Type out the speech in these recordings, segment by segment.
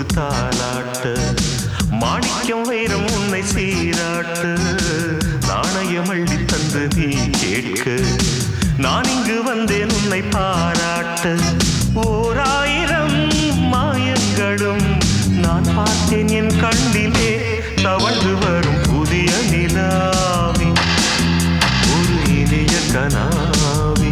தாளாட்ட மாணிக்கம் வைரம் உன்னை சீராட்டு நாணயம் அள்ளி தந்து நீ கேட்க நான் இங்கு வந்தேன் உன்னை பாராட்ட ஓர் ஆயிரம் மாயங்களும் நான் பார்த்தேன் என் கண்ணிலே தவழ்ந்து வரும் புதிய நிலாவி ஒரு இனிய கனாவி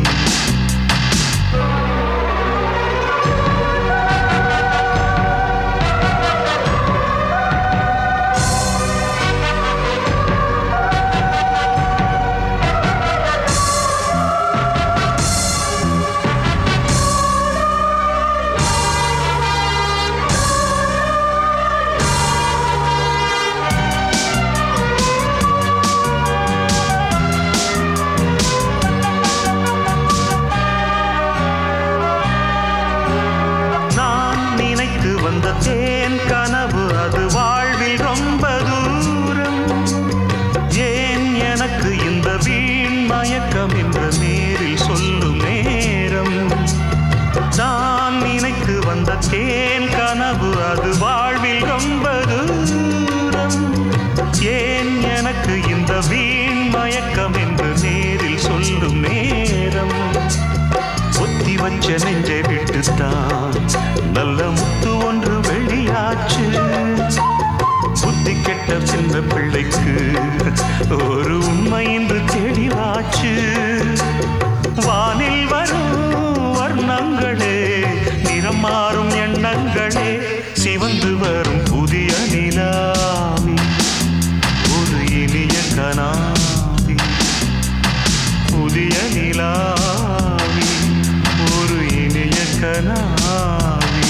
நான் நினைத்து வந்த தேன் கனவு அது வாழ்வில் ரொம்ப தூரம் ஏன் எனக்கு இந்த வீண் மயக்கம் என்று நேரில் சொல்லும் நேரம் நான் நினைத்து வந்த தேன் கனவு அது வாழ்வில் ரொம்ப தூரம் ஏன் எனக்கு இந்த வீண் மயக்கம் என்று நேரில் சொல்லும் நேரம் ஒத்தி வச்ச நெஞ்சை விட்டுத்தான் நல்ல முத்து ஒன்று வெளியாச்சு புத்தி கெட்ட சின்ன பிள்ளைக்கு ஒரு உண்மை இன்று தெளிவாச்சு வானில் வரும் வர்ணங்களே நிறம் மாறும் எண்ணங்களே சிவந்து வரும் புதிய நிலாவி ஒரு இனிய கனாவி புதிய நிலாவி ஒரு இனிய கனாவி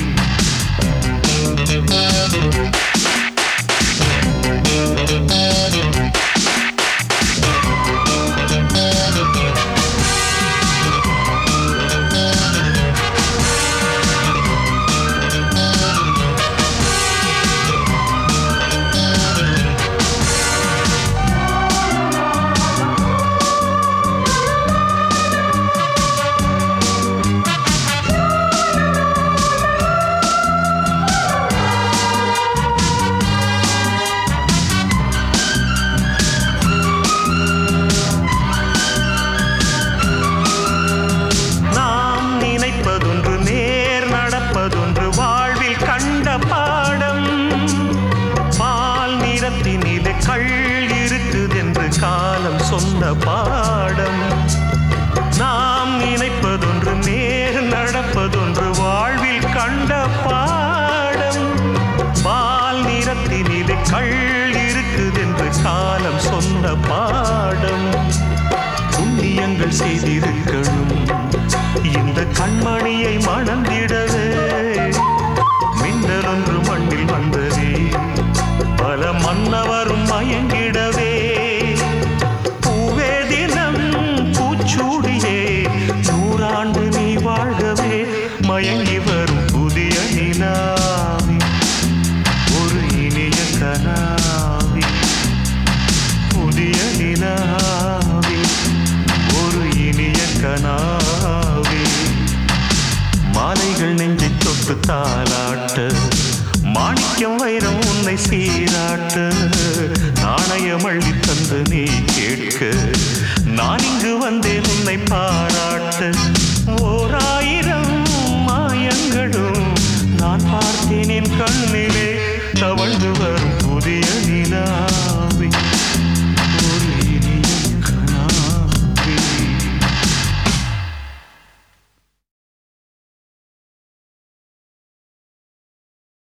நாம் நினைப்பதொன்று நேர் நடப்பதொன்று வாழ்வில் கண்ட பாடம் பால் நிறத்தினிலே கள் இருக்குதென்று காலம் சொன்ன பாடம் நாம் நினைப்பதொன்று நேர் நடப்பதொன்று வாழ்வில் கண்ட பாடம் பால் நிறத்தினிலே கள் இருக்குதென்று காலம் சொன்ன பாடம் புண்ணியங்கள் செய்திருக்கணும் இந்த கண்மணியை மணந்திடவே மின்னல் ஒன்று மண்ணில் வந்ததே பல மன்னவரும் மயங்கிடவே பூவே தினம் பூச்சூடியே நூறாண்டு நீ வாழ்கவே மயங்கி வரும் புதிய நிலாவி ஒரு இனிய கனாவி புதிய நிலாவி ஒரு இனிய கனாவி மாலைகள் நெஞ்சை தொட்டு தாளாட்ட மாணிக்கம் வைரம் உன்னை சீராட்ட நாணயம் அள்ளி தந்து நீ கேட்க நான் இங்கு வந்தேன் உன்னை பாராட்ட ஓர் ஆயிரம் மாயங்களும் நான் பார்த்தேன் என் கண்ணில்